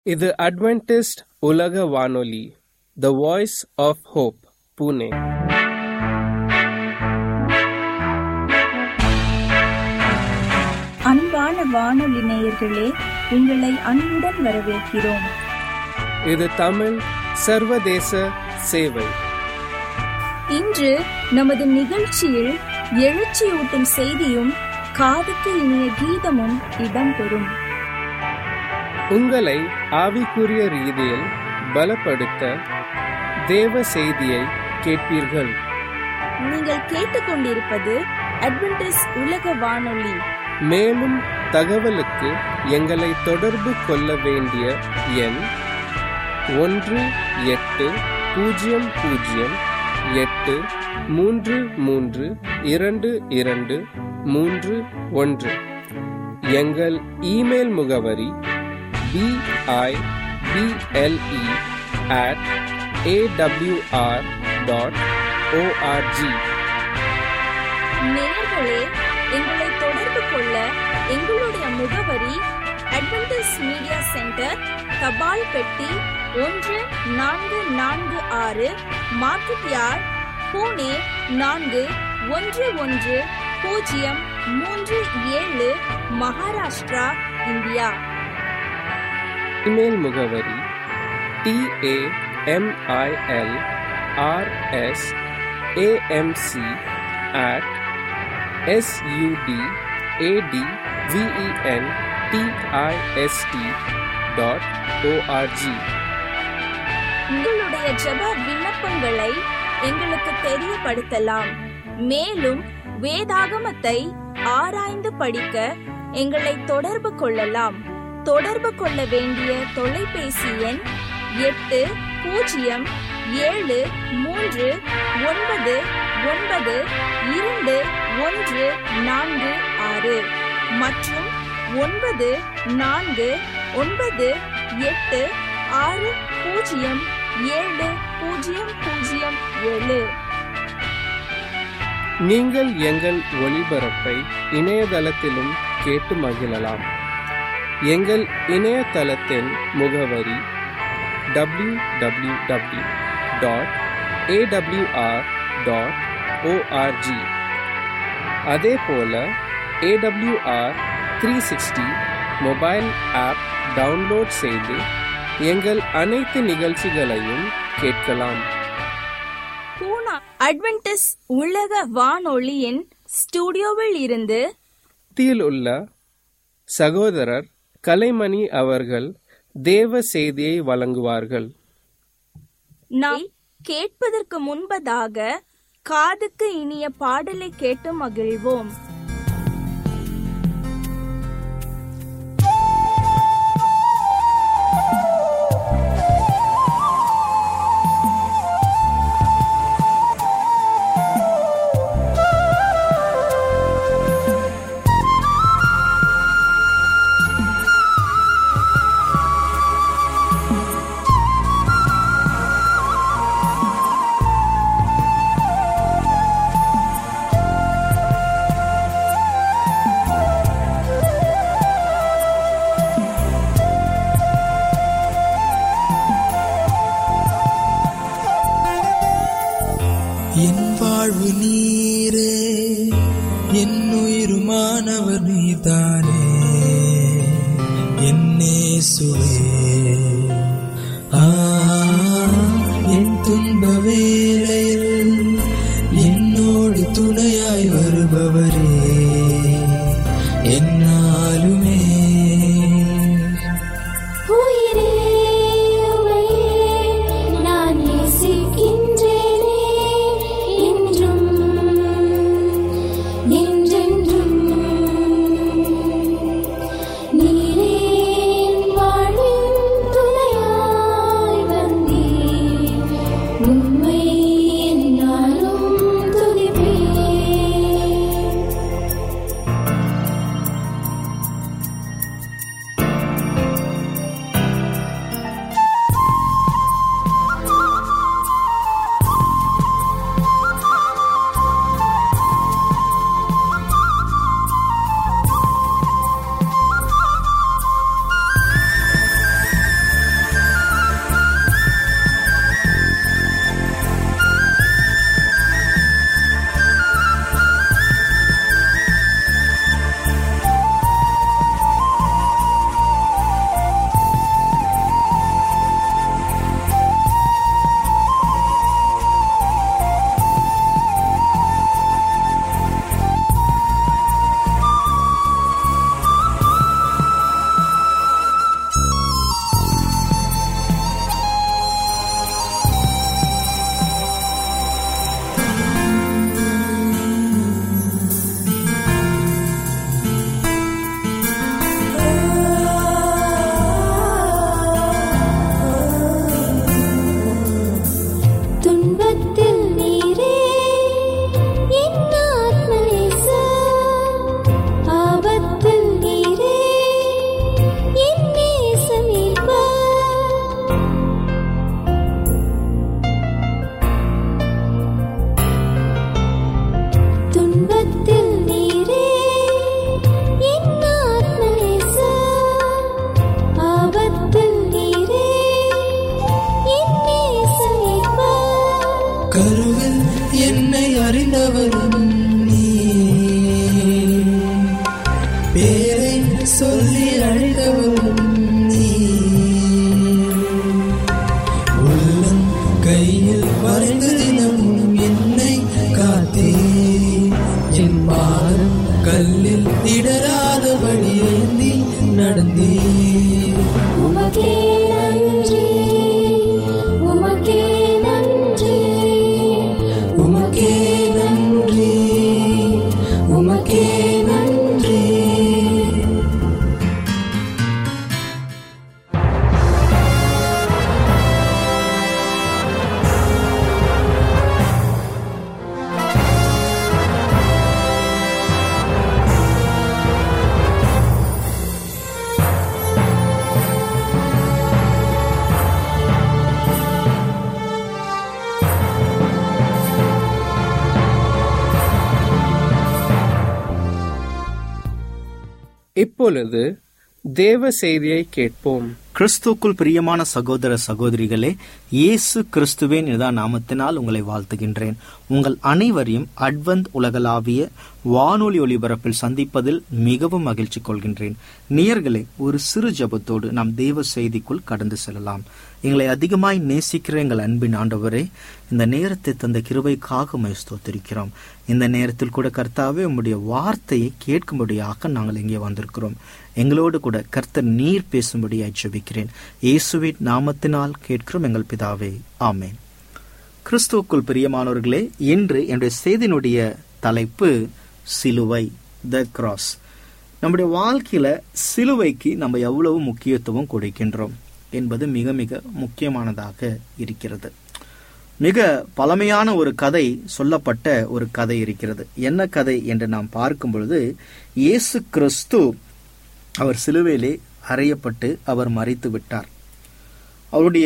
இது அட்வென்டிஸ்ட் உலக வானொலி the voice of hope Pune அன்பான வானொலி நேயர்களே உங்களை அன்புடன் வரவேற்கிறோம் இது தமிழ் சர்வதேச சேவை இன்று நமது நிகழ்ச்சியில் எழுச்சியூட்டும் செய்தியும் காதுக்கு இனிய கீதமும் இடம்பெறும் உங்களை ஆவிக்குரிய ரீதியில் பலப்படுத்த தேவ செய்தியை கேட்பீர்கள் நீங்கள் கேட்டுக்கொண்டிருப்பது அட்வென்டிஸ் உலக வானொலி மேலும் தகவலுக்கு எங்களை தொடர்பு கொள்ள வேண்டிய எண் ஒன்று எட்டு பூஜ்ஜியம் பூஜ்ஜியம் எட்டு மூன்று மூன்று இரண்டு இரண்டு மூன்று ஒன்று எங்கள் இமெயில் முகவரி PIBLE at AWR dot ORG நேயர்களே எங்களை தொடர்பு கொள்ள எங்களுடைய முகவரி அட்வென்டிஸ் மீடியா சென்டர் தபால் பெட்டி ஒன்று நான்கு நான்கு ஆறு மார்க்கெட் யார்ட் பூனே நான்கு ஒன்று ஒன்று பூஜ்ஜியம் மூன்று ஏழு மகாராஷ்டிரா இந்தியா இமெயில் முகவரி TAMIL RS AMC at SUD AD VEN TIST dot ORG உங்களுடைய ஜெப விண்ணப்பங்களை எங்களுக்கு தெரியப்படுத்தலாம் மேலும் வேதாகமத்தை ஆராய்ந்து படிக்க எங்களை தொடர்பு கொள்ளலாம் தொடர்பு கொள்ள வேண்டிய தொலைபேசி எண் எட்டு பூஜ்ஜியம் ஏழு மூன்று ஒன்பது ஒன்பது இரண்டு ஒன்று நான்கு ஆறு மற்றும் ஒன்பது நான்கு ஒன்பது எட்டு ஆறு பூஜ்ஜியம் ஏழு பூஜ்ஜியம் பூஜ்ஜியம் ஏழு நீங்கள் எங்கள் ஒளிபரப்பை இணையதளத்திலும் கேட்டு மகிழலாம் எங்கள் இணையதளத்தின் முகவரி W W W dot AWR dot ORG அதே போல AWR three sixty mobile app download செய்து எங்கள் அனைத்து நிகழ்ச்சிகளையும் கேட்கலாம் பூனா அட்வென்டிஸ் உலக வானொலியின் ஸ்டுடியோவில் இருந்து மத்தியில் உள்ள சகோதரர் கலைமணி அவர்கள் தேவ செய்தியை வழங்குவார்கள் நாம் கேட்பதற்கு முன்பதாக காதுக்கு இனிய பாடலை கேட்டு மகிழ்வோம் என் வாழ்வு நீரே என் உயிருமானவர் நீதானே என்னே சுவே ஆ, என் துன்ப வேளையில் என்னோடு துணையாய் வருபவரே என்னாலுமே உயிரே உமையே நான் நேசிக்கின்றேனே இன்றும் என்றென்றும் நீரே என் வாழ்வின் துணையாய் வந்தீர் உம்மை என்னாலும் துதிப்பேன் இப்பொழுது தேவ செய்தியை கேட்போம் கிறிஸ்துக்குள் பிரியமான சகோதர சகோதரிகளே இயேசு கிறிஸ்துவின் இதா நாமத்தினால் உங்களை வாழ்த்துகின்றேன் உங்கள் அனைவரையும் அட்வந்த் உலகளாவிய வானொலி ஒலிபரப்பில் சந்திப்பதில் மிகவும் மகிழ்ச்சி கொள்கின்றேன் நேயர்களே ஒரு சிறு ஜபத்தோடு நாம் தேவ செய்திக்குள் கடந்து செல்லலாம் எங்களை அதிகமாய் நேசிக்கிற எங்கள் அன்பின் ஆண்டவரே இந்த நேரத்தை தந்த கிருபைக்காக உம்மை ஸ்தோத்திரிக்கிறோம் இந்த நேரத்தில் கூட கர்த்தாவே உம்முடைய வார்த்தையை கேட்கும்படியாக நாங்கள் இங்கே வந்திருக்கிறோம் எங்களோடு கூட கர்த்தர் நீர் பேசும்படியாய் ஜெபிக்கிறேன் இயேசுவின் நாமத்தினால் கேட்கிறோம் எங்கள் பிதாவே ஆமென் கிறிஸ்துவுக்குள் பிரியமானவர்களே இன்று என்னுடைய செய்தியினுடைய தலைப்பு சிலுவை த கிராஸ் நம்முடைய வாழ்க்கையில சிலுவைக்கு நம்ம எவ்வளவு முக்கியத்துவம் கொடுக்கின்றோம் என்பது மிக மிக முக்கியமானதாக இருக்கிறது மிக பழமையான ஒரு கதை சொல்லப்பட்ட ஒரு கதை இருக்கிறது என்ன கதை என்று நாம் பார்க்கும் பொழுது இயேசு கிறிஸ்து அவர் சிலுவையிலே அறையப்பட்டு அவர் மறித்து விட்டார் அவருடைய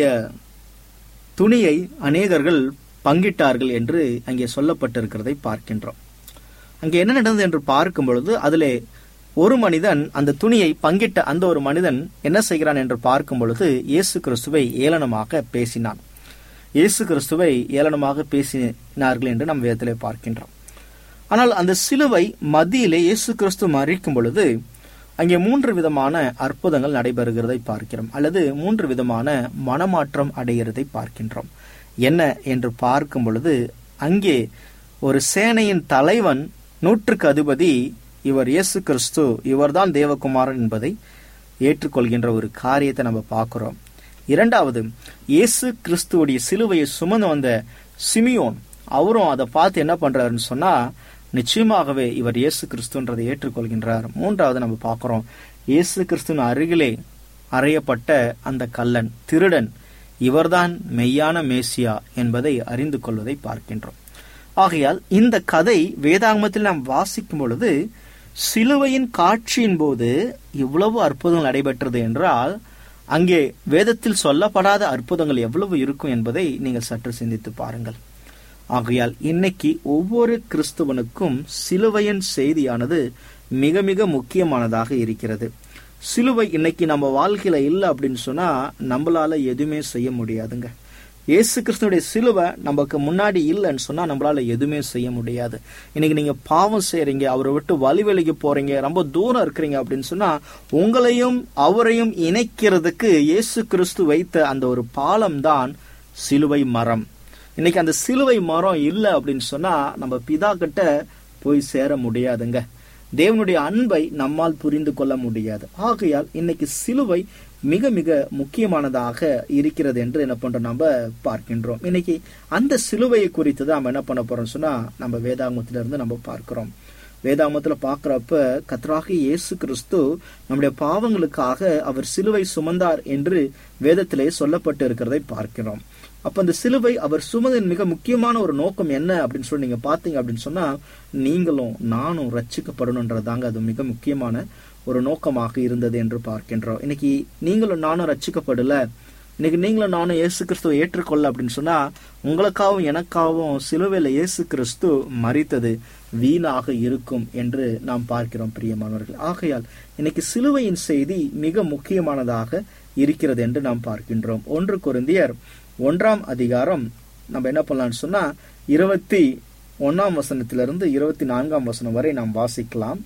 துணியை அநேகர்கள் பங்கிட்டார்கள் என்று அங்கே சொல்லப்பட்டிருக்கிறதை பார்க்கின்றோம் அங்கே என்ன நடந்தது என்று பார்க்கும் பொழுது அதிலே ஒரு மனிதன் அந்த துணியை பங்கிட்ட அந்த ஒரு மனிதன் என்ன செய்கிறான் என்று பார்க்கும் பொழுது இயேசு கிறிஸ்துவை ஏளனமாக பேசினான் இயேசு கிறிஸ்துவை ஏளனமாக பேசினார்கள் என்று நம் வேதத்திலே பார்க்கின்றோம் ஆனால் அந்த சிலுவை மத்தியிலே இயேசு கிறிஸ்து மறிக்கும் பொழுது அங்கே மூன்று விதமான அற்புதங்கள் நடைபெறுகிறதை பார்க்கிறோம் அல்லது மூன்று விதமான மனமாற்றம் அடைகிறதை பார்க்கின்றோம் என்ன என்று பார்க்கும் பொழுது அங்கே ஒரு சேனையின் தலைவன் நூற்றுக்கு அதிபதி இவர் இயேசு கிறிஸ்து இவர்தான் தேவகுமாரன் என்பதை ஏற்றுக்கொள்கின்ற ஒரு காரியத்தை நம்ம பார்க்கிறோம் இரண்டாவது இயேசு கிறிஸ்துவுடைய சிலுவையை சுமந்து வந்த சிமியோன் அவரும் அதை பார்த்து என்ன பண்றாருன்னு சொன்னா நிச்சயமாகவே இவர் இயேசு கிறிஸ்துன்றதை ஏற்றுக்கொள்கின்றார் மூன்றாவது நம்ம பார்க்கிறோம் இயேசு கிறிஸ்துவின் அருகிலே அறையப்பட்ட அந்த கல்லன் திருடன் இவர்தான் மெய்யான மேசியா என்பதை அறிந்து கொள்வதை பார்க்கின்றோம் ஆகையால் இந்த கதை வேதாகமத்தில் நாம் வாசிக்கும் பொழுது சிலுவையின் காட்சியின் போது இவ்வளவு அற்புதங்கள் நடைபெற்றது என்றால் அங்கே வேதத்தில் சொல்லப்படாத அற்புதங்கள் எவ்வளவு இருக்கும் என்பதை நீங்கள் சற்று சிந்தித்து பாருங்கள் ஆகையால் இன்னைக்கு ஒவ்வொரு கிறிஸ்துவனுக்கும் சிலுவையின் செய்தியானது மிக மிக முக்கியமானதாக இருக்கிறது சிலுவை இன்னைக்கு நம்ம வாழ்க்கையில இல்லை அப்படின்னு சொன்னா நம்மளால எதுவுமே செய்ய முடியாதுங்க இயேசு கிறிஸ்துடைய சிலுவை நமக்கு முன்னாடி இல்லைன்னு சொன்னா நம்மளால எதுவுமே செய்ய முடியாது இன்னைக்கு நீங்க பாவம் செய்யறீங்க அவரை விட்டு வழி விலகி போறீங்க ரொம்ப தூரம் இருக்கிறீங்க அப்படின்னு சொன்னா உங்களையும் அவரையும் இணைக்கிறதுக்கு இயேசு கிறிஸ்து வைத்த அந்த ஒரு பாலம் தான் சிலுவை மரம் இன்னைக்கு அந்த சிலுவை மரம் இல்லை அப்படின்னு சொன்னா நம்ம பிதா கிட்ட போய் சேர முடியாதுங்க தேவனுடைய அன்பை நம்மால் புரிந்து கொள்ள முடியாது ஆகையால் இன்னைக்கு சிலுவை மிக மிக முக்கியமானதாக இருக்கிறது என்று என்ன பண்றோம் நம்ம பார்க்கின்றோம் இன்னைக்கு அந்த சிலுவையை குறித்து தான் நம்ம என்ன பண்ண போறோம் சொன்னா நம்ம வேதாங்கத்துல இருந்து நம்ம பார்க்கிறோம் வேதாமத்துல பாக்குறப்ப கத்தராக இயேசு கிறிஸ்து நம்முடைய பாவங்களுக்காக அவர் சிலுவை சுமந்தார் என்று வேதத்திலே சொல்லப்பட்டு இருக்கிறதை பார்க்கிறோம் அப்ப அந்த சிலுவை அவர் சுமதின் மிக முக்கியமான ஒரு நோக்கம் என்ன அப்படின்னு சொல்லி நீங்க பாத்தீங்க அப்படின்னு சொன்னா நீங்களும் நானும் ரட்சிக்கப்படணுன்றதாங்க அது மிக முக்கியமான ஒரு நோக்கமாக இருந்தது என்று பார்க்கின்றோம் இன்னைக்கு நீங்களும் நானும் ரட்சிக்கப்படல இன்னைக்கு நீங்களும் நானும் இயேசு கிறிஸ்துவை ஏற்றுக்கொள்ள அப்படின்னு சொன்னா உங்களுக்காகவும் எனக்காகவும் சிலுவையில இயேசு கிறிஸ்து மறித்தது வீணாக இருக்கும் என்று நாம் பார்க்கிறோம் பிரியமானவர்கள் ஆகையால் இன்னைக்கு சிலுவையின் செய்தி மிக முக்கியமானதாக இருக்கிறது என்று நாம் பார்க்கின்றோம் ஒன்று குருந்தியர் ஒன்றாம் அதிகாரம் நம்ம என்ன பண்ணலாம்னு சொன்னா இருபத்தி ஒன்னாம் வசனத்திலிருந்து இருபத்தி நான்காம் வசனம் வரை நாம் வாசிக்கலாம்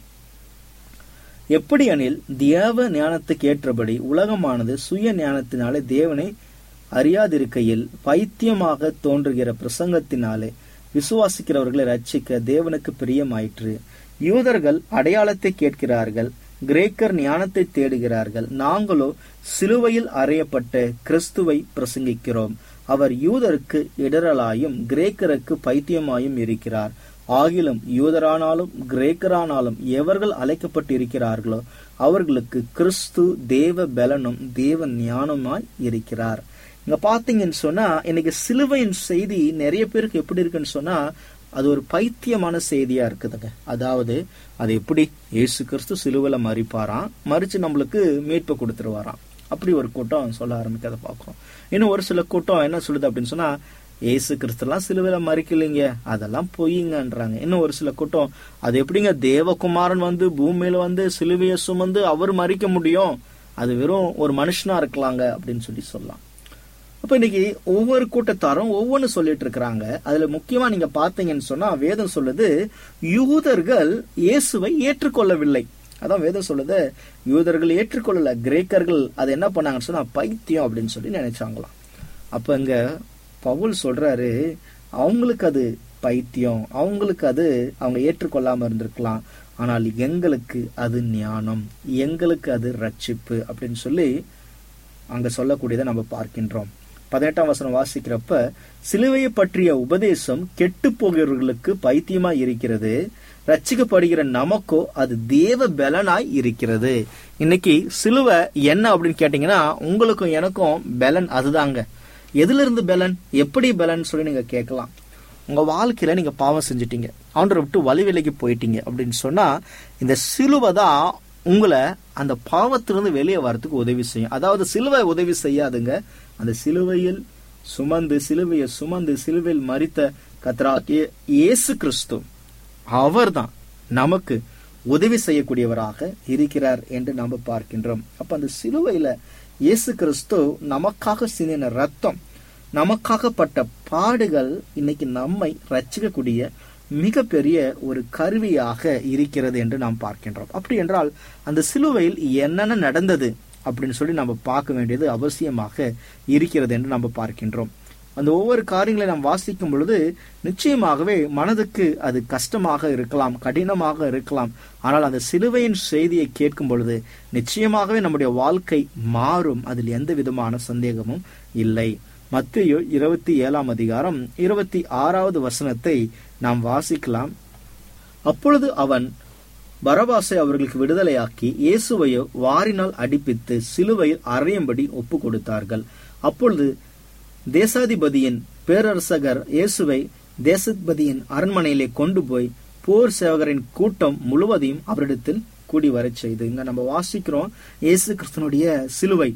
எப்படி எனில் தேவ ஞானத்துக்கு ஏற்றபடி உலகமானது சுய ஞானத்தினாலே தேவனை அறியாதிருக்கையில் பைத்தியமாக தோன்றுகிற பிரசங்கத்தினாலே விசுவாசிக்கிறவர்களை ரட்சிக்க தேவனுக்கு பிரியமாயிற்று யூதர்கள் அடையாளத்தை கேட்கிறார்கள் கிரேக்கர் ஞானத்தை தேடுகிறார்கள் நாங்களோ சிலுவையில் அறையப்பட்ட கிறிஸ்துவை பிரசங்கிக்கிறோம் அவர் யூதருக்கு இடரலாயும் கிரேக்கருக்கு பைத்தியமாயும் இருக்கிறார் ஆகிலும் யூதரானாலும் கிரேக்கரானாலும் எவர்கள் அழைக்கப்பட்டு இருக்கிறார்களோ அவர்களுக்கு கிறிஸ்து தேவ பலனும் தேவ ஞானமாய் இருக்கிறார் இங்க பாத்தீங்கன்னு சொன்னா இன்னைக்கு சிலுவையின் செய்தி நிறைய பேருக்கு எப்படி இருக்குன்னு சொன்னா அது ஒரு பைத்தியமான செய்தியா இருக்குதுங்க அதாவது அது எப்படி இயேசு கிறிஸ்து சிலுவையில மறிப்பாராம் மறிச்சு நம்மளுக்கு மீட்பு கொடுத்துருவாராம் அப்படி ஒரு கூட்டம் சொல்ல ஆரம்பிக்கிறத பார்க்கிறோம் இன்னும் ஒரு சில கூட்டம் என்ன சொல்லுது அப்படின்னு சொன்னா ஏசு கிறிஸ்துலாம் சிலுவையில மறிக்கலைங்க அதெல்லாம் பொய்யுங்கன்றாங்க இன்னும் ஒரு சில கூட்டம் அது எப்படிங்க தேவகுமாரன் வந்து பூமியில வந்து சிலுவையை சுமந்து அவர் மறிக்க முடியும் அது வெறும் ஒரு மனுஷனா இருக்கலாங்க அப்படின்னு சொல்லி சொல்லலாம் அப்ப இன்னைக்கு ஒவ்வொரு கூட்டத்தாரும் ஒவ்வொன்னு சொல்லிட்டு இருக்கிறாங்க அதுல முக்கியமா நீங்க பாத்தீங்கன்னு சொன்னா வேதம் சொல்லுது யூதர்கள் இயேசுவை ஏற்றுக்கொள்ளவில்லை அதான் வேதம் சொல்லுது யூதர்கள் ஏற்றுக்கொள்ளல கிரேக்கர்கள் அது என்ன பண்ணாங்கன்னு சொன்னா பைத்தியம் அப்படின்னு சொல்லி நினைச்சாங்களாம் அப்ப இங்க பவுல் சொல்றாரு அவங்களுக்கு அது பைத்தியம் அவங்களுக்கு அது அவங்க ஏற்றுக்கொள்ளாம இருந்திருக்கலாம் ஆனால் எங்களுக்கு அது ஞானம் எங்களுக்கு அது ரட்சிப்பு அப்படின்னு சொல்லி அங்க சொல்லக்கூடியதை நம்ம பார்க்கின்றோம் பதினெட்டாம் வசனம் வாசிக்கிறப்ப சிலுவையை பற்றிய உபதேசம் கெட்டு போகிறவர்களுக்கு பைத்தியமா இருக்கிறது ரட்சிக்கப்படுகிற நமக்கோ அது தேவ பலனாய் இருக்கிறது இன்னைக்கு சிலுவை என்ன அப்படின்னு கேட்டீங்கன்னா உங்களுக்கும் எனக்கும் பலன் அதுதாங்க எதுல இருந்து பலன் எப்படி பலன் சொல்லி நீங்க கேட்கலாம் உங்க வாழ்க்கையில நீங்க பாவம் செஞ்சிட்டீங்க ஆண்டரை விட்டு வழி விலைக்கு போயிட்டீங்க அப்படின்னு சொன்னா இந்த சிலுவை தான் உங்களை அந்த பாவத்திலிருந்து வெளியே வரதுக்கு உதவி செய்யும் அதாவது சிலுவை உதவி செய்யாதுங்க அந்த சிலுவையில் சுமந்து சிலுவையை சுமந்து சிலுவையில் மறித்த கத்ராகிய இயேசு கிறிஸ்து அவர்தான் நமக்கு உதவி செய்யக்கூடியவராக இருக்கிறார் என்று நாம் பார்க்கின்றோம் அப்ப அந்த சிலுவையில இயேசு கிறிஸ்து நமக்காக சிந்தின ரத்தம் நமக்காகப்பட்ட பாடுகள் இன்னைக்கு நம்மை ரட்சிக்கக்கூடிய மிகப்பெரிய ஒரு கருவியாக இருக்கிறது என்று நாம் பார்க்கின்றோம் அப்படி என்றால் அந்த சிலுவையில் என்னென்ன நடந்தது அப்படின்னு சொல்லி நம்ம பார்க்க வேண்டியது அவசியமாக இருக்கிறது என்று நம்ம பார்க்கின்றோம் அந்த ஒவ்வொரு காரியங்களை நாம் வாசிக்கும் பொழுது நிச்சயமாகவே மனதுக்கு அது கஷ்டமாக இருக்கலாம் கடினமாக இருக்கலாம் ஆனால் அந்த சிலுவையின் செய்தியை கேட்கும் பொழுது நிச்சயமாகவே நம்முடைய வாழ்க்கை மாறும் அதில் எந்த விதமான சந்தேகமும் இல்லை மத்திய இருபத்தி ஏழாம் அதிகாரம் இருபத்தி ஆறாவது வசனத்தை நாம் வாசிக்கலாம் அப்பொழுது அவன் பரபாசை அவர்களுக்கு விடுதலையாக்கி இயேசுவையோ வாரினால் அடிப்பித்து சிலுவையில் அறையும்படி ஒப்பு கொடுத்தார்கள் அப்பொழுது தேசாதிபதியின் பேரரசகர் இயேசுவை தேசாதிபதியின் அரண்மனையிலே கொண்டு போய் போர் சேவகரின் கூட்டம் முழுவதையும் அவரிடத்தில் கூடி வரச் செய்து இங்க நம்ம வாசிக்கிறோம் இயேசு கிறிஸ்தனுடைய சிலுவை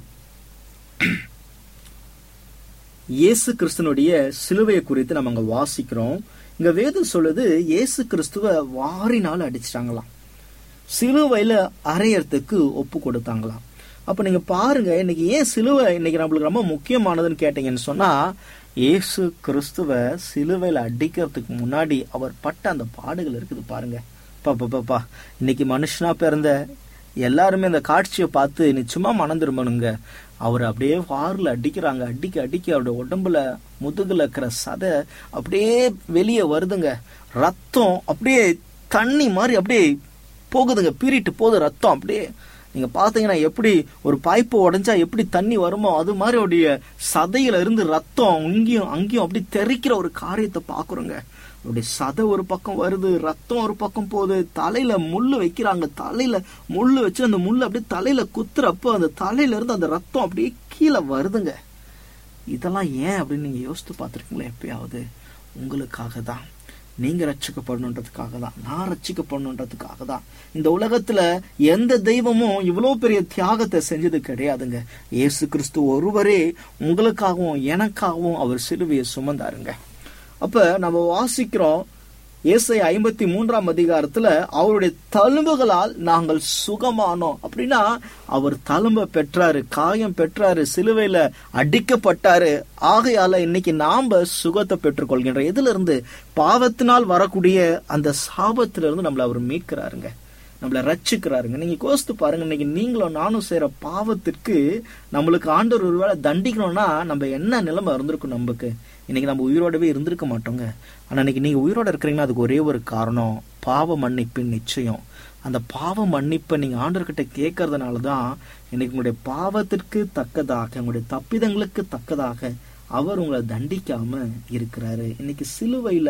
இயேசு கிறிஸ்தனுடைய சிலுவையை குறித்து நம்ம அங்க வாசிக்கிறோம் இங்க வேதம் சொல்லுது இயேசு கிறிஸ்துவ வாரினால் அடிச்சிட்டாங்களாம் சிலுவையில அறையறதுக்கு ஒப்பு கொடுத்தாங்களாம் அப்ப நீங்க பாருங்க இன்னைக்கு ஏன் சிலுவை இன்னைக்கு நம்மளுக்கு ரொம்ப முக்கியமானதுன்னு கேட்டீங்கன்னு சொன்னா இயேசு கிறிஸ்துவ சிலுவையில அடிக்கிறதுக்கு முன்னாடி அவர் பட்ட அந்த பாடுகள் இருக்குது பாருங்க பாப்பா பாப்பா இன்னைக்கு மனுஷனா பிறந்த எல்லாருமே இந்த காட்சியை பார்த்து நிச்சயமா மனம் திரும்பணுங்க அவர் அப்படியே வாரில் அடிக்கிறாங்க அடிக்க அடிக்க அவருடைய உடம்புல முதுகுல இருக்கிற சதை அப்படியே வெளியே வருதுங்க ரத்தம் அப்படியே தண்ணி மாதிரி அப்படியே போகுதுங்க பீறிட்டு போகுது ரத்தம் அப்படியே நீங்க பாத்தீங்கன்னா எப்படி ஒரு பைப்பு உடைஞ்சா எப்படி தண்ணி வருமோ அது மாதிரி அவருடைய சதையில இருந்து ரத்தம் இங்கேயும் அங்கேயும் அப்படி தெறிக்கிற ஒரு காரியத்தை பாக்குறோங்க அவருடைய சதை ஒரு பக்கம் வருது ரத்தம் ஒரு பக்கம் போகுது தலையில முள்ளு வைக்கிறாங்க தலையில முள்ளு வச்சு அந்த முள்ளு அப்படியே தலையில குத்துறப்போ அந்த தலையில இருந்து அந்த ரத்தம் அப்படியே கீழே வருதுங்க இதெல்லாம் ஏன் அப்படின்னு நீங்க யோசித்து பார்த்துருக்கீங்களா எப்பயாவது உங்களுக்காக தான் நீங்க ரட்சிக்கப்படணுன்றதுக்காக தான் நான் ரட்சிக்கப்படணுன்றதுக்காக தான் இந்த உலகத்துல எந்த தெய்வமும் இவ்வளவு பெரிய தியாகத்தை செஞ்சது கிடையாதுங்க இயேசு கிறிஸ்து ஒருவரே உங்களுக்காகவும் எனக்காகவும் அவர் சிலுவையை சுமந்தாருங்க அப்ப நம்ம வாசிக்கிறோம் ஏசை ஐம்பத்தி மூன்றாம் அதிகாரத்துல அவருடைய தழும்புகளால் நாங்கள் சுகமானோம் அப்படின்னா அவர் தழும்ப பெற்றாரு காயம் பெற்றாரு சிலுவையில அடிக்கப்பட்டாரு ஆகையால இன்னைக்கு நாம சுகத்தை பெற்றுக்கொள்கின்ற எதுல இருந்து பாவத்தினால் வரக்கூடிய அந்த சாபத்திலிருந்து நம்மள அவர் மீட்கிறாருங்க நம்மளை ரட்சிக்கிறாருங்க நீங்க யோசித்து பாருங்க இன்னைக்கு நீங்களும் நானும் செய்யற பாவத்திற்கு நம்மளுக்கு ஆண்டவர் ஒருவேளை தண்டிக்கணும்னா நம்ம என்ன நிலைமை இருந்திருக்கும் நமக்கு இன்னைக்கு நம்ம உயிரோடவே இருந்திருக்க மாட்டோங்க ஆனா இன்னைக்கு நீங்க உயிரோட இருக்கிறீங்கன்னா அதுக்கு ஒரே ஒரு காரணம் பாவ மன்னிப்பின் நிச்சயம் அந்த பாவ மன்னிப்பை நீங்க ஆண்டர்கிட்ட கேட்கறதுனால தான் இன்னைக்கு உங்களுடைய பாவத்திற்கு தக்கதாக உங்களுடைய தப்பிதங்களுக்கு தக்கதாக அவர் உங்களை தண்டிக்காம இருக்கிறாரு இன்னைக்கு சிலுவையில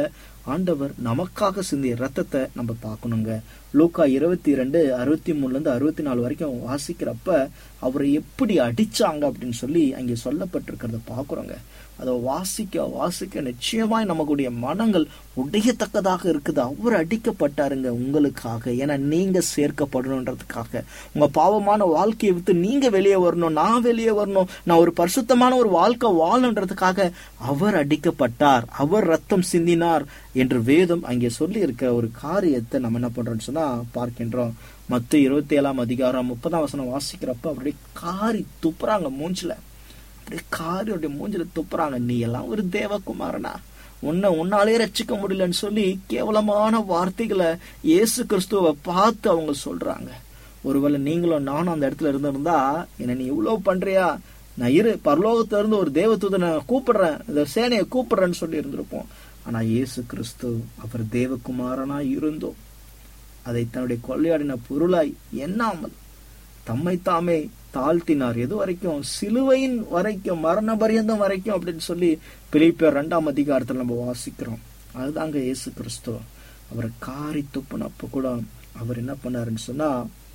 ஆண்டவர் நமக்காக சிந்திய ரத்தத்தை நம்ம பார்க்கணுங்க லூக்கா இருபத்தி ரெண்டு அறுபத்தி மூணுல இருந்து அறுபத்தி நாலு வரைக்கும் வாசிக்கிறப்ப அவரை எப்படி அடிச்சாங்க அப்படின்னு சொல்லி அங்கே சொல்லப்பட்டிருக்கிறத பார்க்குறோங்க அதை வாசிக்க வாசிக்க நிச்சயமாய் நமக்குடைய மனங்கள் உடையத்தக்கதாக இருக்குது அவர் அடிக்கப்பட்டாருங்க உங்களுக்காக ஏன்னா நீங்க சேர்க்கப்படணுன்றதுக்காக உங்க பாவமான வாழ்க்கையை விட்டு நீங்க வெளியே வரணும் நான் வெளியே வரணும் நான் ஒரு பரிசுத்தமான ஒரு வாழ்க்கை வாழணுன்றதுக்காக அவர் அடிக்கப்பட்டார் அவர் ரத்தம் சிந்தினார் என்று வேதம் அங்கே சொல்லி இருக்கிற ஒரு காரியத்தை நம்ம என்ன பண்றோம்னு சொன்னா பார்க்கின்றோம் மத்த இருபத்தி ஏழாம் அதிகாரம் முப்பதாம் வசனம் வாசிக்கிறப்ப அப்படியே காரி துப்புறாங்க மூஞ்சில அப்படியே காரியோடைய மூஞ்சில துப்புறாங்க நீ எல்லாம் ஒரு தேவகுமாரனா உன்னை உன்னாலே ரட்சிக்க முடியலன்னு சொல்லி கேவலமான வார்த்தைகளை இயேசு கிறிஸ்துவை பார்த்து அவங்க சொல்றாங்க ஒருவேளை நீங்களும் நானும் அந்த இடத்துல இருந்திருந்தா என்ன நீ இவ்வளவு பண்றியா நான் இரு பரலோகத்துல இருந்து ஒரு தேவதூதனை கூப்பிடுறேன் இந்த சேனையை கூப்பிடுறேன்னு சொல்லி இருந்திருப்போம் ஆனா இயேசு கிறிஸ்து அவர் தேவகுமாரனா இருந்தோம் அதை தன்னுடைய கொள்ளையாடின பொருளாய் எண்ணாமல் தம்மை தாமே தாழ்த்தினார் எது வரைக்கும் சிலுவையின் வரைக்கும் மரண பரியந்தம் வரைக்கும் அப்படின்னு சொல்லி பிலிப்பியர் ரெண்டாம் அதிகாரத்துல நம்ம வாசிக்கிறோம் அதுதாங்க இயேசு கிறிஸ்து அவரை காரி துப்புனப்ப கூட அவர் என்ன பண்ணாருன்னு சொன்னா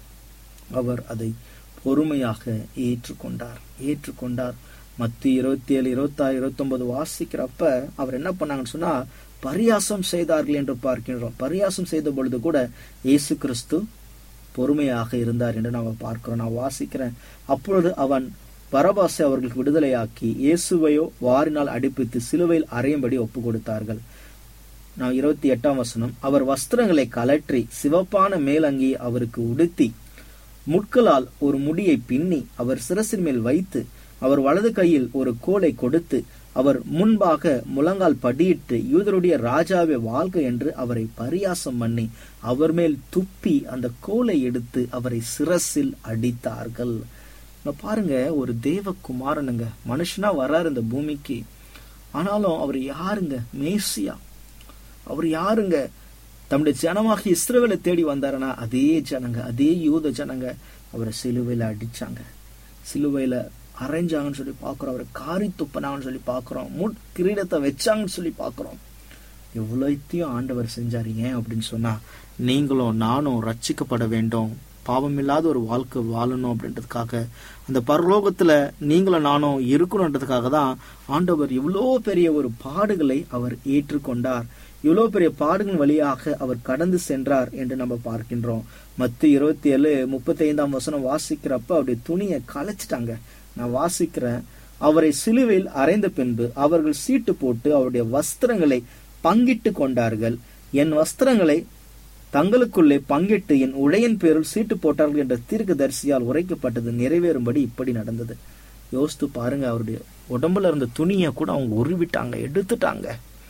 அவர் அதை பொறுமையாக ஏற்றுக்கொண்டார் ஏற்றுக்கொண்டார் மத்தி இருபத்தி ஏழு இருபத்தாறு இருபத்தொன்பது வாசிக்கிறப்ப அவர் என்ன பண்ணாங்கன்னு சொன்னா பரியாசம் செய்தார்கள் என்று பார்க்கின்றோம் பரியாசம் செய்த பொழுது கூட இயேசு கிறிஸ்து பொறுமையாக இருந்தார் என்று நாம் பார்க்கிறோம் நான் வாசிக்கிறேன் அப்பொழுது அவன் பரபாசை அவர்களுக்கு விடுதலையாக்கி இயேசுவையோ வாரினால் அடிப்பித்து சிலுவையில் அறையும்படி ஒப்பு கொடுத்தார்கள் நான் இருபத்தி எட்டாம் வசனம் அவர் வஸ்திரங்களை கலற்றி சிவப்பான மேலங்கி அவருக்கு உடுத்தி முட்களால் ஒரு முடியை பின்னி அவர் சிரசின் மேல் வைத்து அவர் வலது கையில் ஒரு கோலை கொடுத்து அவர் முன்பாக முழங்கால் படியிட்டு யூதருடைய ராஜாவே வாழ்க என்று அவரை பரியாசம் பண்ணி அவர் மேல் துப்பி அந்த கோலை எடுத்து அவரை சிரசில் அடித்தார்கள் இங்க பாருங்க ஒரு தேவ குமாரனுங்க மனுஷனா வர்றாரு இந்த பூமிக்கு ஆனாலும் அவர் யாருங்க மேசியா அவர் யாருங்க தம்முடைய ஜனமாக இஸ்ரவேலை தேடி வந்தாருன்னா அதே ஜனங்க அதே யூத ஜனங்க அவரை சிலுவையில அடிச்சாங்க சிலுவையில அரைஞ்சாங்கன்னு சொல்லி பார்க்குறோம் அவரை காரி துப்பினாங்கன்னு சொல்லி பார்க்குறோம் முட் கிரீடத்தை வச்சாங்கன்னு சொல்லி பார்க்குறோம் எவ்வளோத்தையும் ஆண்டவர் செஞ்சாரு ஏன் அப்படின்னு சொன்னா நீங்களும் நானும் ரட்சிக்கப்பட வேண்டும் பாவமில்லாத ஒரு வாழ்க்கை வாழணும் அப்படின்றதுக்காக அந்த பரலோகத்துல நீங்களும் நானும் இருக்கணுன்றதுக்காக தான் ஆண்டவர் இவ்வளோ பெரிய ஒரு பாடுகளை அவர் ஏற்றுக்கொண்டார் இவ்வளோ பெரிய பாடுகளின் வழியாக அவர் கடந்து சென்றார் என்று நம்ம பார்க்கின்றோம் மத்து இருபத்தி ஏழு முப்பத்தி ஐந்தாம் வசனம் வாசிக்கிறப்ப அவருடைய துணியை கலைச்சிட்டாங்க நான் வாசிக்கிறேன் அவரை சிலுவையில் அறைந்த பின்பு அவர்கள் சீட்டு போட்டு அவருடைய வஸ்திரங்களை பங்கிட்டு கொண்டார்கள் என் வஸ்திரங்களை தங்களுக்குள்ளே பங்கிட்டு என் உடையின் பேரில் சீட்டு போட்டார்கள் என்ற தீர்க்க தரிசியால் உரைக்கப்பட்டது நிறைவேறும்படி இப்படி நடந்தது யோசித்து பாருங்க அவருடைய உடம்புல இருந்த துணியை கூட அவங்க உருவிட்டாங்க எடுத்துட்டாங்க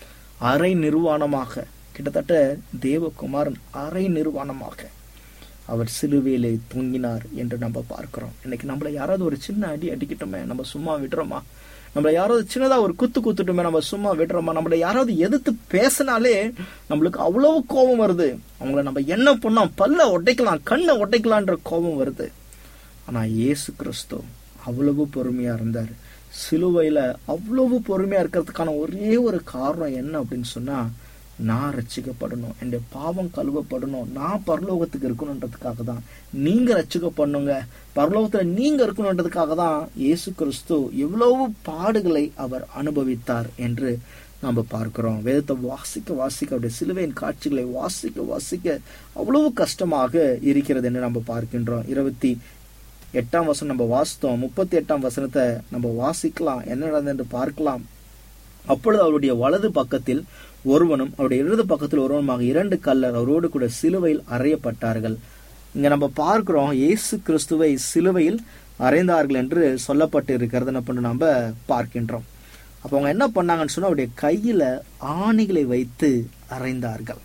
அரை நிர்வாணமாக கிட்டத்தட்ட தேவகுமாரன் அரை நிர்வாணமாக அவர் சிலுவையிலே தூங்கினார் என்று நம்ம பார்க்கிறோம் இன்னைக்கு நம்மள யாராவது ஒரு சின்ன அடி அடிக்கட்டுமே நம்ம சும்மா விடுறோமா நம்மள யாராவது சின்னதா ஒரு குத்து குத்துட்டுமே நம்ம சும்மா விடுறோமா நம்மள யாராவது எதிர்த்து பேசினாலே நம்மளுக்கு அவ்வளவு கோபம் வருது அவங்கள நம்ம என்ன பண்ணோம் பல்ல உடைக்கலாம் கண்ணை உடைக்கலான்ற கோபம் வருது ஆனா இயேசு கிறிஸ்து அவ்வளவு பொறுமையா இருந்தார் சிலுவையில அவ்வளவு பொறுமையா இருக்கிறதுக்கான ஒரே ஒரு காரணம் என்ன அப்படின்னு சொன்னா நான் ரட்சிக்கப்படணும் என் பாவம் கழுவப்படணும் நான் பரலோகத்துக்கு இருக்கணுன்றதுக்காக தான் நீங்க ரட்சிக்கப்படணுங்க பரலோகத்துல நீங்க இருக்கணுன்றதுக்காக தான் இயேசு கிறிஸ்து எவ்வளவு பாடுகளை அவர் அனுபவித்தார் என்று நாம பார்க்கிறோம் வேதத்தை வாசிக்க வாசிக்க அவருடைய சிலுவையின் காட்சிகளை வாசிக்க வாசிக்க அவ்வளவு கஷ்டமாக இருக்கிறது என்று நம்ம பார்க்கின்றோம் இருபத்தி எட்டாம் வசனம் நம்ம வாசித்தோம் முப்பத்தி எட்டாம் வசனத்தை நம்ம வாசிக்கலாம் என்ன நடந்தது என்று பார்க்கலாம் அப்பொழுது அவருடைய வலது பக்கத்தில் ஒருவனும் அவருடைய இடது பக்கத்தில் ஒருவனுமாக இரண்டு கல்லர் அவரோடு கூட சிலுவையில் அறையப்பட்டார்கள் இங்க நம்ம பார்க்கிறோம் இயேசு கிறிஸ்துவை சிலுவையில் அறைந்தார்கள் என்று சொல்லப்பட்டு இருக்கிறத என்ன பண்ண நம்ம பார்க்கின்றோம் அப்போ அவங்க என்ன பண்ணாங்கன்னு சொன்னா அவருடைய கையில ஆணிகளை வைத்து அறைந்தார்கள்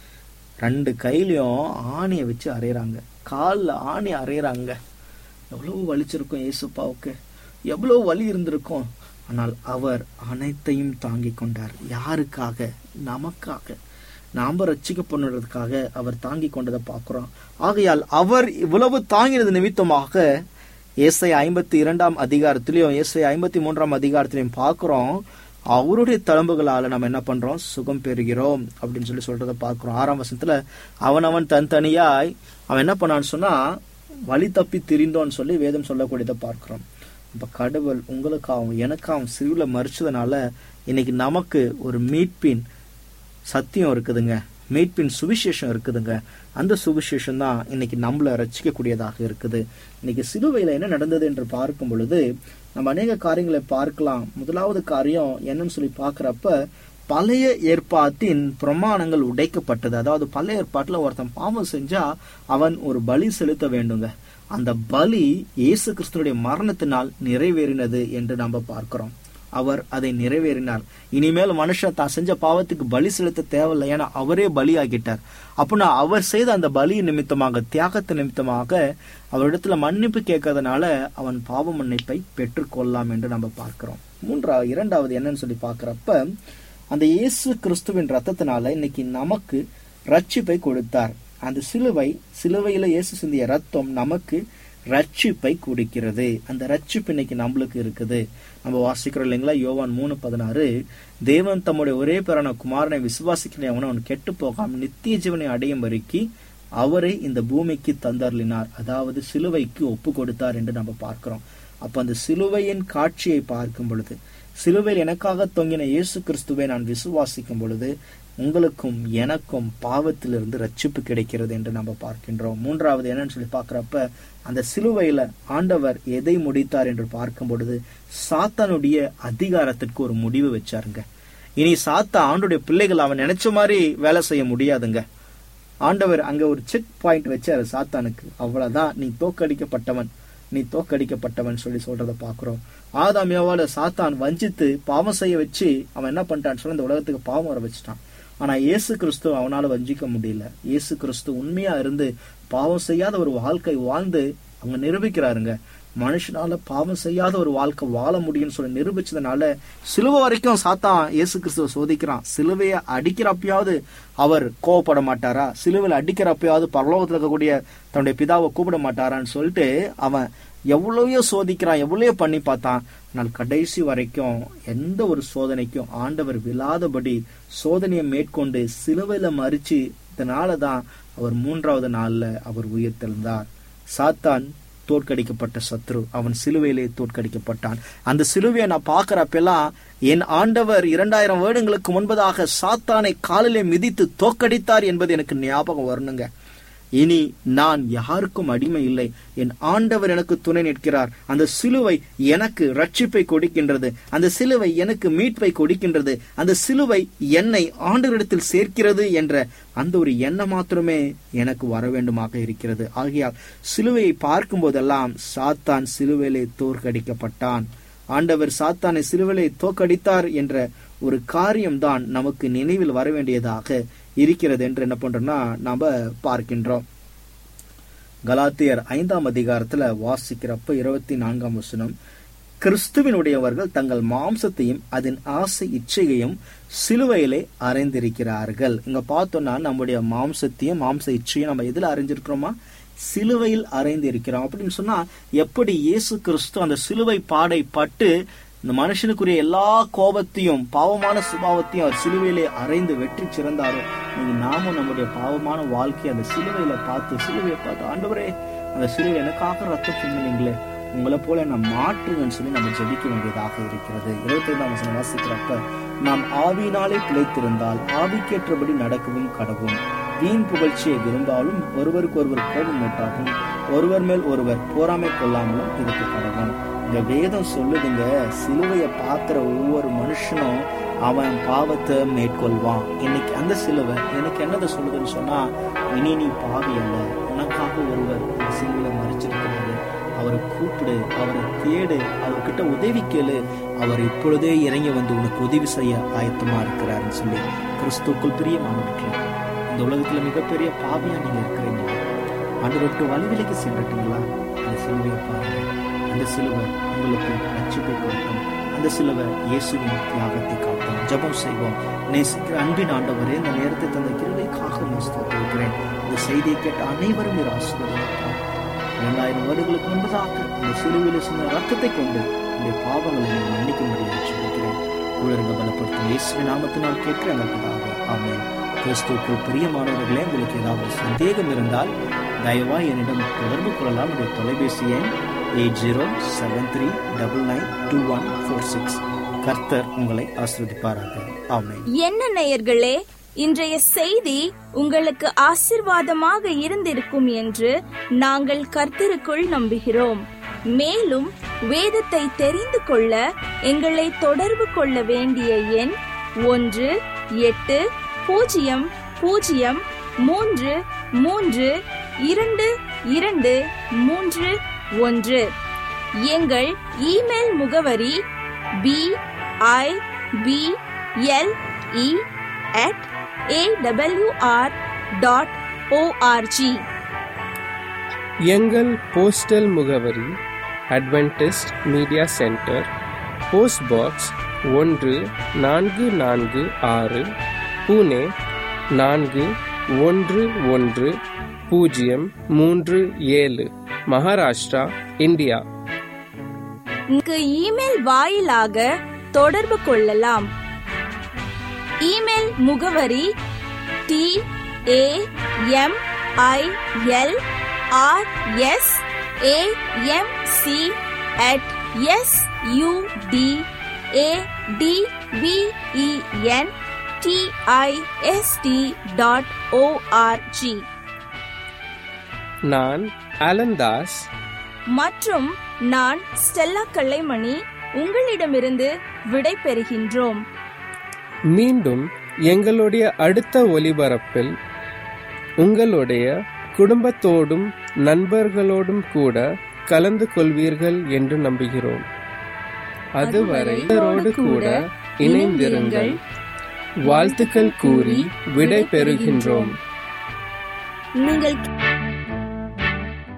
ரெண்டு கையிலையும் ஆணியை வச்சு அறையிறாங்க காலில் ஆணி அறையிறாங்க எவ்வளவு வலிச்சிருக்கும் இயேசுப்பாவுக்கு எவ்வளவு வலி இருந்திருக்கும் ஆனால் அவர் அனைத்தையும் தாங்கி கொண்டார் யாருக்காக நமக்காக நாம ரட்சிக்கப்படுறதுக்காக அவர் தாங்கி கொண்டதை பார்க்கிறோம் ஆகையால் அவர் இவ்வளவு தாங்கினது நிமித்தமாக ஏசை ஐம்பத்தி இரண்டாம் அதிகாரத்திலையும் ஏசை ஐம்பத்தி மூன்றாம் அதிகாரத்திலையும் பார்க்கிறோம் அவருடைய தழும்புகளால நம்ம என்ன பண்றோம் சுகம் பெறுகிறோம் அப்படின்னு சொல்லி சொல்றத பார்க்கிறோம் ஆறாம் வசனத்துல அவன் அவன் தனித்தனியாய் அவன் என்ன பண்ணான்னு சொன்னா வழி தப்பி திரிந்தோன்னு சொல்லி வேதம் சொல்லக்கூடியதை பார்க்கிறோம் அப்ப கடவுள் உங்களுக்காகவும் எனக்காகவும் சிறுவில் மறிச்சதுனால இன்னைக்கு நமக்கு ஒரு மீட்பின் சத்தியம் இருக்குதுங்க மீட்பின் சுவிசேஷம் இருக்குதுங்க அந்த சுவிசேஷம் தான் இன்னைக்கு நம்மள ரசிக்கக்கூடியதாக இருக்குது இன்னைக்கு சிலுவையில என்ன நடந்தது என்று பார்க்கும் பொழுது நம்ம அநேக காரியங்களை பார்க்கலாம் முதலாவது காரியம் என்னன்னு சொல்லி பார்க்கறப்ப பழைய ஏற்பாட்டின் பிரமாணங்கள் உடைக்கப்பட்டது அதாவது பழைய ஏற்பாட்டுல ஒருத்தன் பாவம் செஞ்சா அவன் ஒரு பலி செலுத்த வேண்டுங்க அந்த பலி இயேசு கிறிஸ்துனுடைய மரணத்தினால் நிறைவேறினது என்று நம்ம பார்க்கிறோம் அவர் அதை நிறைவேறினார் இனிமேல் மனுஷன் தான் செஞ்ச பாவத்துக்கு பலி செலுத்த தேவையில்லை ஏன்னா அவரே பலியாகிட்டார் அப்படின்னா அவர் செய்த அந்த பலி நிமித்தமாக தியாகத்து நிமித்தமாக அவரிடத்துல மன்னிப்பு கேட்கறதுனால அவன் பாவ மன்னிப்பை பெற்றுக்கொள்ளலாம் என்று நம்ம பார்க்கிறோம் மூன்றாவது இரண்டாவது என்னன்னு சொல்லி பார்க்கிறப்ப அந்த இயேசு கிறிஸ்துவின் ரத்தத்தினால இன்னைக்கு நமக்கு ரட்சிப்பை கொடுத்தார் அந்த சிலுவை சிலுவையில இயேசு சிந்திய ரத்தம் நமக்கு ரட்சிப்பை கொடுக்கிறது அந்த ரட்சிப்பு இன்னைக்கு நம்மளுக்கு இருக்குது நம்ம வாசிக்கிறோம் இல்லைங்களா யோவான் மூணு பதினாறு தேவன் தம்முடைய ஒரே பேரான குமாரனை விசுவாசிக்கிறவன அவன் கெட்டு போகாம நித்திய ஜீவனை அடையும் வரைக்கும் அவரை இந்த பூமிக்கு தந்தர்லினார் அதாவது சிலுவைக்கு ஒப்பு கொடுத்தார் என்று நம்ம பார்க்கிறோம் அப்ப அந்த சிலுவையின் காட்சியை பார்க்கும் பொழுது சிலுவையில் எனக்காக தொங்கின இயேசு கிறிஸ்துவை நான் விசுவாசிக்கும் பொழுது உங்களுக்கும் எனக்கும் பாவத்திலிருந்து ரட்சிப்பு கிடைக்கிறது என்று நம்ம பார்க்கின்றோம் மூன்றாவது என்னன்னு சொல்லி பார்க்கிறப்ப அந்த சிலுவையில ஆண்டவர் எதை முடித்தார் என்று பார்க்கும் பொழுது சாத்தானுடைய அதிகாரத்திற்கு ஒரு முடிவு வச்சாருங்க இனி சாத்தா ஆண்டுடைய பிள்ளைகள் அவன் நினைச்ச மாதிரி வேலை செய்ய முடியாதுங்க ஆண்டவர் அங்க ஒரு செக் பாயிண்ட் வச்சாரு சாத்தானுக்கு அவ்வளவுதான் நீ தோக்கடிக்கப்பட்டவன் நீ தோக்கடிக்கப்பட்டவன் சொல்லி சொல்றத பாக்குறோம் ஆதாம் யோவால சாத்தான் வஞ்சித்து பாவம் செய்ய வச்சு அவன் என்ன பண்ணிட்டான்னு சொல்லி இந்த உலகத்துக்கு பாவம் வர வச்சுட்டான் ஆனா இயேசு கிறிஸ்து அவனால வஞ்சிக்க முடியல இயேசு கிறிஸ்து உண்மையா இருந்து பாவம் செய்யாத ஒரு வாழ்க்கை வாழ்ந்து அவங்க நிரூபிக்கிறாருங்க மனுஷனால பாவம் செய்யாத ஒரு வாழ்க்கை வாழ முடியும்னு சொல்லி நிரூபிச்சதுனால சிலுவை வரைக்கும் சாத்தான் இயேசு கிறிஸ்துவ சோதிக்கிறான் சிலுவையை அடிக்கிறப்பயாவது அவர் கோவப்பட மாட்டாரா சிலுவையில் அடிக்கிறப்பயாவது பரலோகத்தில் இருக்கக்கூடிய தன்னுடைய பிதாவை கூப்பிட மாட்டாரான்னு சொல்லிட்டு அவன் எவ்வளவோ சோதிக்கிறான் எவ்வளவோ பண்ணி பார்த்தான் ஆனால் கடைசி வரைக்கும் எந்த ஒரு சோதனைக்கும் ஆண்டவர் விழாதபடி சோதனையை மேற்கொண்டு சிலுவையில மறிச்சு இதனாலதான் அவர் மூன்றாவது நாள்ல அவர் உயிர் தெழுந்தார் சாத்தான் தோற்கடிக்கப்பட்ட சத்ரு அவன் சிலுவையிலே தோற்கடிக்கப்பட்டான் அந்த சிலுவையை நான் பார்க்கிறப்பெல்லாம் என் ஆண்டவர் இரண்டாயிரம் வருடங்களுக்கு முன்பதாக சாத்தானை காலிலே மிதித்து தோற்கடித்தார் என்பது எனக்கு ஞாபகம் வரணுங்க இனி நான் யாருக்கும் அடிமை இல்லை என் ஆண்டவர் எனக்கு துணை நிற்கிறார் அந்த சிலுவை எனக்கு ரட்சிப்பை கொடுக்கின்றது அந்த சிலுவை எனக்கு மீட்பை கொடுக்கின்றது அந்த சிலுவை என்னை ஆண்டவரிடத்தில் சேர்க்கிறது என்ற அந்த ஒரு எண்ணம் மாத்திரமே எனக்கு வர வேண்டுமாக இருக்கிறது ஆகையால் சிலுவையை பார்க்கும் போதெல்லாம் சாத்தான் சிலுவையிலே தோற்கடிக்கப்பட்டான் ஆண்டவர் சாத்தானை சிலுவிலை தோக்கடித்தார் என்ற ஒரு காரியம்தான் நமக்கு நினைவில் வர வேண்டியதாக இருக்கிறது என்று என்ன பண்றோம்னா நாம பார்க்கின்றோம் கலாத்தியர் ஐந்தாம் அதிகாரத்துல வாசிக்கிறப்ப இருபத்தி நான்காம் வசனம் கிறிஸ்துவினுடையவர்கள் தங்கள் மாம்சத்தையும் அதன் ஆசை இச்சையையும் சிலுவையிலே அறைந்திருக்கிறார்கள் இங்க பார்த்தோம்னா நம்முடைய மாம்சத்தையும் மாம்ச இச்சையும் நம்ம எதுல அறைஞ்சிருக்கிறோமா சிலுவையில் அறைந்து இருக்கிறோம் அப்படின்னு சொன்னா எப்படி இயேசு கிறிஸ்து அந்த சிலுவை பாடை பட்டு இந்த மனுஷனுக்குரிய எல்லா கோபத்தையும் பாவமான சுபாவத்தையும் அவர் சிலுவையிலே அறைந்து வெற்றி சிறந்தாரோ நீங்க நாமும் நம்முடைய பாவமான வாழ்க்கையை அந்த சிலுவையில பார்த்து சிலுவையை பார்த்து ஆண்டவரே அந்த சிலுவை எனக்காக ரத்தம் சிந்தினீங்களே உங்களை போல நான் மாற்றுங்கன்னு சொல்லி நம்ம ஜெபிக்க வேண்டியதாக இருக்கிறது இருபத்தி ஐந்தாம் வசனம் வாசிக்கிறப்ப நாம் ஆவியினாலே பிழைத்திருந்தால் ஆவிக்கேற்றபடி நடக்கவும் கடவும் வீண் புகழ்ச்சியை விரும்பாலும் ஒருவருக்கு ஒருவர் கோபம் உண்டாகும் ஒருவர் மேல் ஒருவர் போராமை கொள்ளாமலும் இருக்க கடவும் இந்த வேதம் சொல்லுதுங்க சிலுவையை பார்க்கிற ஒவ்வொரு மனுஷனும் அவன் பாவத்தை மேற்கொள்வான் இன்னைக்கு அந்த சிலுவை எனக்கு என்னதை சொல்லுதுன்னு சொன்னா இனி நீ பாவி அல்ல உனக்காக ஒருவர் இந்த சிலுவையில மறைச்சிருக்கிறாரு அவரை கூப்பிடு அவரை தேடு அவர்கிட்ட உதவி கேளு அவர் இப்பொழுதே இறங்கி வந்து உனக்கு உதவி செய்ய ஆயத்தமா இருக்கிறாருன்னு சொல்லி கிறிஸ்துக்குள் பிரியமானவர்களே இந்த உலகத்துல மிகப்பெரிய பாவியா நீங்க இருக்கிறீங்க ஆண்டு விட்டு வழிவிலைக்கு சென்றட்டீங்களா அந்த சிலுவையை பாருங்க அந்த சிலுவை உங்களுக்கு ரட்சிப்பை கொடுக்கும் அந்த சிலுவை இயேசுவின் தியாகத்தை காட்டும் ஜெபம் செய்வோம் நேசிக்கிற அன்பின் ஆண்டவரே இந்த நேரத்தை தந்த கிருவைக்காக இருக்கிறேன் இந்த செய்தியை கேட்ட அனைவரும் ஒரு ஆசிரியர் இரண்டாயிரம் வருடங்களுக்கு முன்பதாக இந்த சிலுவையில் சின்ன ரத்தத்தை கொண்டு உங்களுடைய பாவங்களை நான் மன்னிக்கும்படி சொல்லிக்கிறேன் உலர்ந்த இயேசு நாமத்தினால் கேட்கிற எங்கள் பிதாவே ஆமென் கிறிஸ்துவுக்குள் பிரியமானவர்களே உங்களுக்கு ஏதாவது சந்தேகம் இருந்தால் தயவாய் என்னிடம் தொடர்பு கொள்ளலாம் என்னுடைய தொலைபேசி எண் eight zero seven three double nine two one four six கர்த்தர் உங்களை ஆசிர்வதிப்பாராக ஆமென் என்ன நேயர்களே இன்றைய செய்தி உங்களுக்கு ஆசிர்வாதமாக இருந்திருக்கும் என்று நாங்கள் கர்த்தருக்குள் நம்புகிறோம் மேலும் வேதத்தை தெரிந்து கொள்ள எங்களை தொடர்பு கொள்ள வேண்டிய எண் ஒன்று எட்டு பூஜ்ஜியம் பூஜ்ஜியம் மூன்று மூன்று இரண்டு இரண்டு மூன்று ஒன்று எங்கள் இமெயில் முகவரி P I B L E at AWR dot ORG எங்கள் போஸ்டல் முகவரி Adventist media centre post box ஒன்று நான்கு நான்கு ஆறு புனே நான்கு ஒன்று ஒன்று பூஜ்ஜியம் மூன்று ஏழு மகாராஷ்டிரா இந்தியா இங்கு இமெயில் வாயிலாக தொடர்பு கொள்ளலாம் இமெயில் முகவரி T A M I L R S A M C at S U D A D V E N T I S T dot ORG நான் அலந்தாஸ் மற்றும் நான் ஸ்டெல்லா கல்லைமணி உங்களிடமிருந்து விடை பெறுகின்றோம் மீண்டும் எங்களுடைய அடுத்த ஒலிபரப்பில் உங்களுடைய குடும்பத்தோடும் நண்பர்களோடும் கூட கலந்து கொள்வீர்கள் என்று நம்புகிறோம் அதுவரை இவரோடு கூட இணைந்திருங்கள் வாழ்த்துக்கள் கூறி விடை பெறுகின்றோம் நீங்கள்